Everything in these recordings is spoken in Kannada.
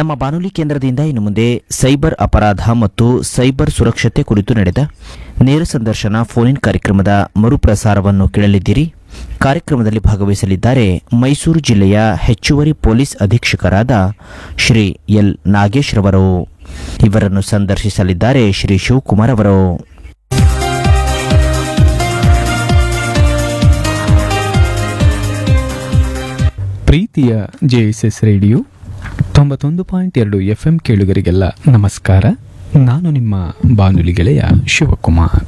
ನಮ್ಮ ಬಾನುಲಿ ಕೇಂದ್ರದಿಂದ ಇನ್ನು ಮುಂದೆ ಸೈಬರ್ ಅಪರಾಧ ಮತ್ತು ಸೈಬರ್ ಸುರಕ್ಷತೆ ಕುರಿತು ನಡೆದ ನೇರ ಸಂದರ್ಶನ ಫೋನ್ ಇನ್ ಕಾರ್ಯಕ್ರಮದ ಮರುಪ್ರಸಾರವನ್ನು ಕೇಳಲಿದ್ದೀರಿ ಕಾರ್ಯಕ್ರಮದಲ್ಲಿ ಭಾಗವಹಿಸಲಿದ್ದಾರೆ ಮೈಸೂರು ಜಿಲ್ಲೆಯ ಹೆಚ್ಚುವರಿ ಪೊಲೀಸ್ ಅಧೀಕ್ಷಕರಾದ ಶ್ರೀ ಎಲ್ ನಾಗೇಶ್ ರವರು ಇವರನ್ನು ಸಂದರ್ಶಿಸಲಿದ್ದಾರೆ ಶ್ರೀ ಶಿವಕುಮಾರ್ ಅವರು ಪ್ರೀತಿಯ ಜೆ ಎಸ್ ಎಸ್ ರೇಡಿಯೋ ತೊಂಬತ್ತೊಂದು ಪಾಯಿಂಟ್ ಎರಡು ಎಫ್ ಎಂ ಕೇಳುಗರಿಗೆಲ್ಲ ನಮಸ್ಕಾರ ನಾನು ನಿಮ್ಮ ಬಾನುಲಿ ಗೆಳೆಯ ಶಿವಕುಮಾರ್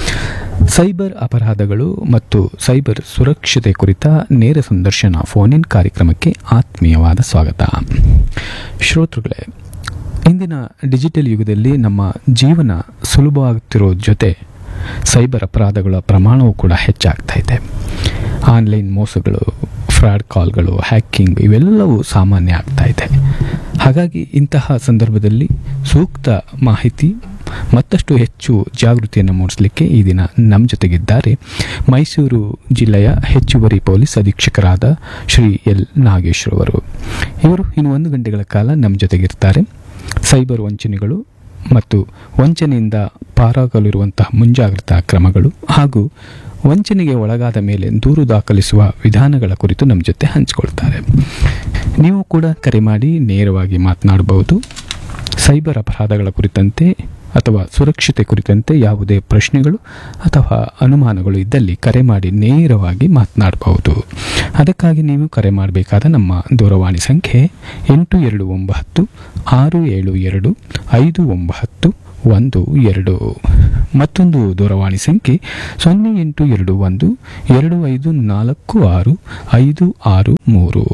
ಸೈಬರ್ ಅಪರಾಧಗಳು ಮತ್ತು ಸೈಬರ್ ಸುರಕ್ಷತೆ ಕುರಿತ ನೇರ ಸಂದರ್ಶನ ಫೋನ್ ಇನ್ ಕಾರ್ಯಕ್ರಮಕ್ಕೆ ಆತ್ಮೀಯವಾದ ಸ್ವಾಗತ ಶ್ರೋತೃಗಳೇ ಇಂದಿನ ಡಿಜಿಟಲ್ ಯುಗದಲ್ಲಿ ನಮ್ಮ ಜೀವನ ಸುಲಭವಾಗುತ್ತಿರೋ ಜೊತೆ ಸೈಬರ್ ಅಪರಾಧಗಳ ಪ್ರಮಾಣವೂ ಕೂಡ ಹೆಚ್ಚಾಗ್ತಾ ಇದೆ ಆನ್ಲೈನ್ ಮೋಸಗಳು ಫ್ರಾಡ್ ಕಾಲ್ಗಳು ಹ್ಯಾಕಿಂಗ್ ಇವೆಲ್ಲವೂ ಸಾಮಾನ್ಯ ಆಗ್ತಾ ಇದೆ ಹಾಗಾಗಿ ಇಂತಹ ಸಂದರ್ಭದಲ್ಲಿ ಸೂಕ್ತ ಮಾಹಿತಿ ಮತ್ತಷ್ಟು ಹೆಚ್ಚು ಜಾಗೃತಿಯನ್ನು ಮೂಡಿಸಲಿಕ್ಕೆ ಈ ದಿನ ನಮ್ಮ ಜೊತೆಗಿದ್ದಾರೆ ಮೈಸೂರು ಜಿಲ್ಲೆಯ ಹೆಚ್ಚುವರಿ ಪೊಲೀಸ್ ಅಧೀಕ್ಷಕರಾದ ಶ್ರೀ ಎಲ್ ನಾಗೇಶ್ರವರು ಇವರು ಇನ್ನು ಒಂದು ಗಂಟೆಗಳ ಕಾಲ ನಮ್ಮ ಜೊತೆಗಿರ್ತಾರೆ ಸೈಬರ್ ವಂಚನೆಗಳು ಮತ್ತು ವಂಚನೆಯಿಂದ ಪಾರಾಗಲಿರುವಂತಹ ಮುಂಜಾಗ್ರತಾ ಕ್ರಮಗಳು ಹಾಗೂ ವಂಚನೆಗೆ ಒಳಗಾದ ಮೇಲೆ ದೂರು ದಾಖಲಿಸುವ ವಿಧಾನಗಳ ಕುರಿತು ನಮ್ಮ ಜೊತೆ ಹಂಚಿಕೊಳ್ತಾರೆ ನೀವು ಕೂಡ ಕರೆ ಮಾಡಿ ನೇರವಾಗಿ ಮಾತನಾಡಬಹುದು ಸೈಬರ್ ಅಪರಾಧಗಳ ಕುರಿತಂತೆ ಅಥವಾ ಸುರಕ್ಷತೆ ಕುರಿತಂತೆ ಯಾವುದೇ ಪ್ರಶ್ನೆಗಳು ಅಥವಾ ಅನುಮಾನಗಳು ಇದ್ದಲ್ಲಿ ಕರೆ ಮಾಡಿ ನೇರವಾಗಿ ಮಾತನಾಡಬಹುದು ಅದಕ್ಕಾಗಿ ನೀವು ಕರೆ ಮಾಡಬೇಕಾದ ನಮ್ಮ ದೂರವಾಣಿ ಸಂಖ್ಯೆ ಎಂಟು ಎರಡು ಒಂಬತ್ತು ಆರು ಏಳು ಎರಡು ಐದು ಒಂಬತ್ತು ಒಂದು ಎರಡು ಮತ್ತೊಂದು ದೂರವಾಣಿ ಸಂಖ್ಯೆ ಸೊನ್ನೆ ಎಂಟು ಎರಡು ಒಂದು ಎರಡು ಐದು ನಾಲ್ಕು ಆರು ಐದು ಆರು ಮೂರು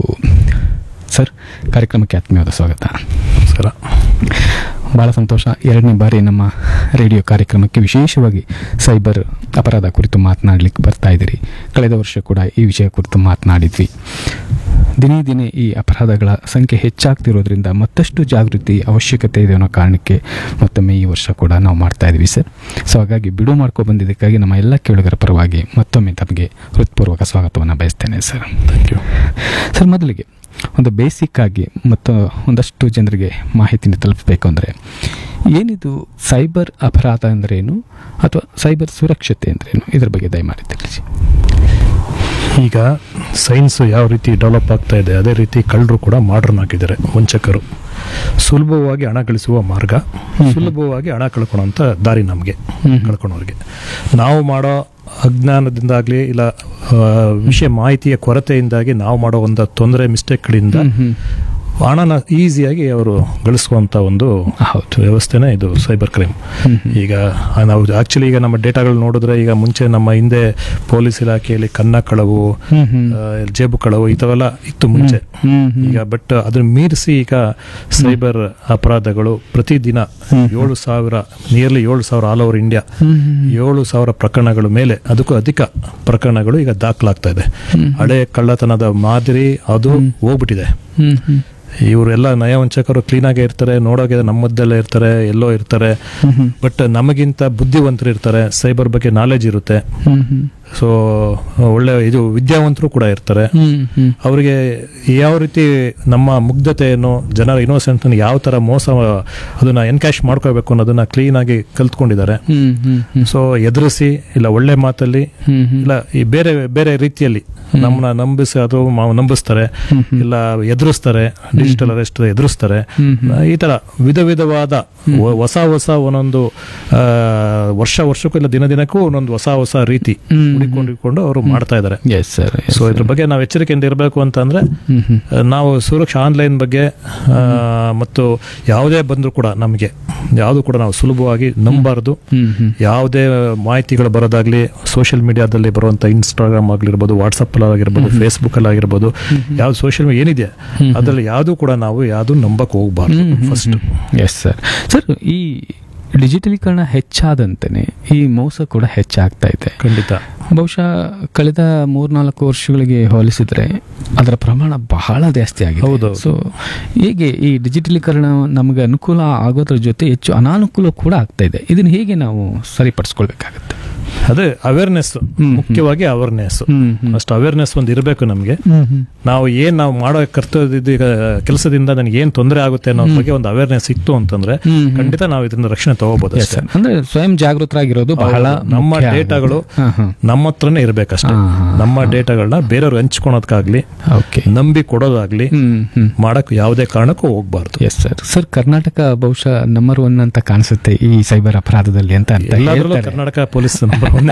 ಸರ್ ಕಾರ್ಯಕ್ರಮಕ್ಕೆ ಆತ್ಮೀಯವಾದ ಸ್ವಾಗತ ನಮಸ್ಕಾರ ಭಾಳ ಸಂತೋಷ ಎರಡನೇ ಬಾರಿ ನಮ್ಮ ರೇಡಿಯೋ ಕಾರ್ಯಕ್ರಮಕ್ಕೆ ವಿಶೇಷವಾಗಿ ಸೈಬರ್ ಅಪರಾಧ ಕುರಿತು ಮಾತನಾಡಲಿಕ್ಕೆ ಬರ್ತಾ ಇದ್ದೀರಿ ಕಳೆದ ವರ್ಷ ಕೂಡ ಈ ವಿಷಯ ಕುರಿತು ಮಾತನಾಡಿದ್ವಿ ದಿನೇ ದಿನೇ ಈ ಅಪರಾಧಗಳ ಸಂಖ್ಯೆ ಹೆಚ್ಚಾಗ್ತಿರೋದ್ರಿಂದ ಮತ್ತಷ್ಟು ಜಾಗೃತಿ ಅವಶ್ಯಕತೆ ಇದೆ ಅನ್ನೋ ಕಾರಣಕ್ಕೆ ಮತ್ತೊಮ್ಮೆ ಈ ವರ್ಷ ಕೂಡ ನಾವು ಮಾಡ್ತಾ ಇದ್ವಿ ಸರ್ ಸೊ ಹಾಗಾಗಿ ಬಿಡು ಮಾಡ್ಕೊ ಬಂದಿದ್ದಕ್ಕಾಗಿ ನಮ್ಮ ಎಲ್ಲ ಕೇಳುಗರ ಪರವಾಗಿ ಮತ್ತೊಮ್ಮೆ ತಮಗೆ ಹೃತ್ಪೂರ್ವಕ ಸ್ವಾಗತವನ್ನು ಬಯಸ್ತೇನೆ ಸರ್ ಥ್ಯಾಂಕ್ ಯು ಸರ್ ಮೊದಲಿಗೆ ಒಂದು ಬೇಸಿಕ್ ಆಗಿ ಮತ್ತು ಒಂದಷ್ಟು ಜನರಿಗೆ ಮಾಹಿತಿನ ತಲುಪಬೇಕು ಅಂದರೆ ಏನಿದು ಸೈಬರ್ ಅಪರಾಧ ಅಂದ್ರೇನು ಅಥವಾ ಸೈಬರ್ ಸುರಕ್ಷತೆ ಅಂದ್ರೇನು ಇದ್ರ ಬಗ್ಗೆ ದಯಮಾಡಿ ತಿಳಿಸಿ ಈಗ ಸೈನ್ಸ್ ಯಾವ ರೀತಿ ಡೆವಲಪ್ ಆಗ್ತಾ ಇದೆ ಅದೇ ರೀತಿ ಕಳ್ಳರು ಕೂಡ ಮಾಡರ್ನ್ ಆಗಿದ್ದಾರೆ ವಂಚಕರು ಸುಲಭವಾಗಿ ಹಣ ಗಳಿಸುವ ಮಾರ್ಗ ಸುಲಭವಾಗಿ ಹಣ ಕಳ್ಕೊಳ್ಳೋಂಥ ದಾರಿ ನಮಗೆ ಕಳ್ಕೊಳೋರಿಗೆ ನಾವು ಮಾಡೋ ಅಜ್ಞಾನದಿಂದಾಗಲಿ ಇಲ್ಲ ಆ, ವಿಷಯ ಮಾಹಿತಿಯ ಕೊರತೆಯಿಂದಾಗಿ ನಾವು ಮಾಡೋ ಒಂದು ತೊಂದರೆ ಮಿಸ್ಟೇಕ್ಗಳಿಂದ ಹಣನ ಈಸಿಯಾಗಿ ಅವರು ಗಳಿಸುವಂಥ ಒಂದು ಹೌದು ವ್ಯವಸ್ಥೆನೇ ಇದು ಸೈಬರ್ ಕ್ರೈಮ್ ಈಗ ನಾವು ಆಕ್ಚುಲಿ ಈಗ ನಮ್ಮ ಡೇಟಾಗಳು ನೋಡಿದ್ರೆ ಈಗ ಮುಂಚೆ ನಮ್ಮ ಹಿಂದೆ ಪೊಲೀಸ್ ಇಲಾಖೆಯಲ್ಲಿ ಕನ್ನ ಕಳವು ಆ, ಜೇಬು ಕಳವು ಇಂಥವೆಲ್ಲ ಇತ್ತು ಮುಂಚೆ ಈಗ ಬಟ್ ಅದನ್ನ ಮೀರಿಸಿ ಈಗ ಸೈಬರ್ ಅಪರಾಧಗಳು ಪ್ರತಿದಿನ ಏಳು ಸಾವಿರ ನಿಯರ್ಲಿ ಏಳು ಸಾವಿರ ಆಲ್ ಓವರ್ ಇಂಡಿಯಾ ಏಳು ಸಾವಿರ ಪ್ರಕರಣಗಳ ಮೇಲೆ ಅದಕ್ಕೂ ಅಧಿಕ ಪ್ರಕರಣಗಳು ಈಗ ದಾಖಲಾಗ್ತಾ ಇದೆ ಹಳೆ ಕಳ್ಳತನದ ಮಾದರಿ ಅದು ಹೋಗ್ಬಿಟ್ಟಿದೆ ಇವರೆಲ್ಲ ನಯವಂಚಕರು ಕ್ಲೀನಾಗೇ ಇರ್ತಾರೆ ನೋಡೋಕೆ ನಮ್ಮದ್ದೆಲ್ಲ ಇರ್ತಾರೆ ಎಲ್ಲೋ ಇರ್ತಾರೆ ಬಟ್ ನಮಗಿಂತ ಬುದ್ಧಿವಂತರು ಇರ್ತಾರೆ ಸೈಬರ್ ಬಗ್ಗೆ ನಾಲೆಜ್ ಇರುತ್ತೆ ಸೊ ಒಳ್ಳೆ ಇದು ವಿದ್ಯಾವಂತರು ಕೂಡ ಇರ್ತಾರೆ ಅವರಿಗೆ ಯಾವ ರೀತಿ ನಮ್ಮ ಮುಗ್ಧತೆಯನ್ನು ಜನರ ಇನ್ನೋಸೆಂಟ್ ಯಾವ ತರ ಮೋಸ ಅದನ್ನ ಎನ್ಕ್ಯಾಶ್ ಮಾಡ್ಕೋಬೇಕು ಅನ್ನೋದನ್ನ ಕ್ಲೀನ್ ಆಗಿ ಕಲ್ತ್ಕೊಂಡಿದ್ದಾರೆ ಸೊ ಎದುರಿಸಿ ಇಲ್ಲ ಒಳ್ಳೆ ಮಾತಲ್ಲಿ ಇಲ್ಲ ಈ ಬೇರೆ ಬೇರೆ ರೀತಿಯಲ್ಲಿ ನಮ್ಮನ್ನ ನಂಬಿಸಿ ಅದು ಮ- ನಂಬಿಸ್ತಾರೆ ಇಲ್ಲ ಎದುರಿಸ್ತಾರೆ ಡಿಜಿಟಲ್ ಅರೆಸ್ಟ್ ಎದುರಿಸ್ತಾರೆ ಈ ತರ ವಿಧ ವಿಧವಾದ ವ- ಹೊಸ ಹೊಸ ಒಂದೊಂದು ಆ, ವರ್ಷ ವರ್ಷಕ್ಕೂ ಇಲ್ಲ ದಿನ ದಿನಕ್ಕೂ ಒಂದೊಂದು ಹೊಸ ಹೊಸ ರೀತಿ ಹುಡಿಕೊಂಡಿಕೊಂಡು ಅವರು ಮಾಡ್ತಾ ಇದ್ದಾರೆ ಎಸ್ ಸರ್ ಸೊ ಇದ್ರ ಬಗ್ಗೆ ನಾವು ಎಚ್ಚರಿಕೆಯಿಂದ ಇರಬೇಕು ಅಂತಂದ್ರೆ ಆ, ನಾವು ಸುರಕ್ಷಾ ಆನ್ಲೈನ್ ಬಗ್ಗೆ ಆ, ಮತ್ತು ಯಾವುದೇ ಬಂದರೂ ಕೂಡ ನಮಗೆ ಯಾವುದು ಕೂಡ ನಾವು ಸುಲಭವಾಗಿ ನಂಬಾರ್ದು ಯಾವುದೇ ಮಾಹಿತಿಗಳು ಬರೋದಾಗ್ಲಿ ಸೋಷಿಯಲ್ ಮೀಡಿಯಾದಲ್ಲಿ ಬರುವಂತ ಇನ್ಸ್ಟಾಗ್ರಾಮ್ ಆಗಿರ್ಬೋದು ವಾಟ್ಸಪ್ ಆಗಿರ್ಬೋದು ಫೇಸ್ಬುಕ್ ಅಲ್ಲಿ ಆಗಿರ್ಬೋದು ಯಾವ್ದು ಸೋಷಿಯಲ್ ಮೀಡಿಯಾ ಏನಿದೆ ಅದರಲ್ಲಿ ಯಾವುದು ಕೂಡ ನಾವು ಯಾವುದು ನಂಬಕ್ ಹೋಗ್ಬಾರ್ದು ಫಸ್ಟ್ ಎಸ್ ಸರ್ ಸರ್ ಈ ಡಿಜಿಟಲೀಕರಣ ಹೆಚ್ಚಾದಂತೆಯೇ ಈ ಮೋಸ ಕೂಡ ಹೆಚ್ಚಾಗ್ತಾ ಇದೆ ಖಂಡಿತ ಬಹುಶಃ ಕಳೆದ ಮೂರ್ನಾಲ್ಕು ವರ್ಷಗಳಿಗೆ ಹೋಲಿಸಿದ್ರೆ ಅದರ ಪ್ರಮಾಣ ಬಹಳ ಜಾಸ್ತಿ ಆಗಿದೆ ಹೌದು. ಸೊ ಹೇಗೆ ಈ ಡಿಜಿಟಲೀಕರಣ ನಮಗೆ ಅನುಕೂಲ ಆಗೋದ್ರ ಜೊತೆ ಹೆಚ್ಚು ಅನಾನುಕೂಲ ಕೂಡ ಆಗ್ತಾ ಇದೆ ಇದನ್ನ ಹೇಗೆ ನಾವು ಸರಿಪಡಿಸ್ಕೊಳ್ಬೇಕಾಗುತ್ತೆ ಅದೇ ಅವೇರ್ನೆಸ್ ಮುಖ್ಯವಾಗಿ ಅವೇರ್ನೆಸ್ ಹ್ಮ್ ಹ್ಮ್ ಅಷ್ಟು ಅವೇರ್ನೆಸ್ ಒಂದು ಇರಬೇಕು ನಮಗೆ ಹ್ಮ್ ಹ್ಮ್ ನಾವು ಏನ್ ನಾವು ಮಾಡೋ ಕರ್ತವ್ಯದ ಈಗ ಕೆಲಸದಿಂದ ನನಗೆ ಏನ್ ತೊಂದರೆ ಆಗುತ್ತೆ ಅನ್ನೋ ಬಗ್ಗೆ ಒಂದು ಅವೇರ್ನೆಸ್ ಇತ್ತು ಅಂತಂದ್ರೆ ಹ್ಮ್, ಹ್ಮ್. ಖಂಡಿತ ನಾವು ಇದರಿಂದ ರಕ್ಷಣೆ ತಗೋಬಹುದು Yes, sir. ಅಂದ್ರೆ ಸ್ವಯಂ ಜಾಗೃತರಾಗಿರೋದು ಬಹಳ ಹೌದು. ನಮ್ಮ ಮುಖ್ಯ ಆಗುತ್ತೆ. ಡೇಟಾಗಳು ಹಾ, ಹಾ. ನಮ್ಮ ಹತ್ರನೇ ಇರ್ಬೇಕಷ್ಟೇ ಹಾ, ಹಾ, ನಮ್ಮ ಡೇಟಾಗಳನ್ನ ಬೇರೆಯವ್ರಿಗೆ ಹಂಚ್ಕೊಳೋದಕ್ಕಾಗ್ಲಿ ಓಕೆ ನಂಬಿ ಕೊಡೋದಾಗ್ಲಿ ಹ್ಮ್ ಹ್ಮ್ ಮಾಡಕ್ ಯಾವುದೇ ಕಾರಣಕ್ಕೂ ಹೋಗ್ಬಾರ್ದು ಎಸ್ ಸರ್ ಸರ್ ಕರ್ನಾಟಕ ಬಹುಶಃ ನಂಬರ್ ಒನ್ ಅಂತ ಕಾಣಿಸುತ್ತೆ ಈ ಸೈಬರ್ ಅಪರಾಧದಲ್ಲಿ ಅಂತ ಅಂತ ಎಲ್ಲಾದ್ರಲ್ಲೂ ಹೇಳ್ತಾರೆ. Karnataka police number one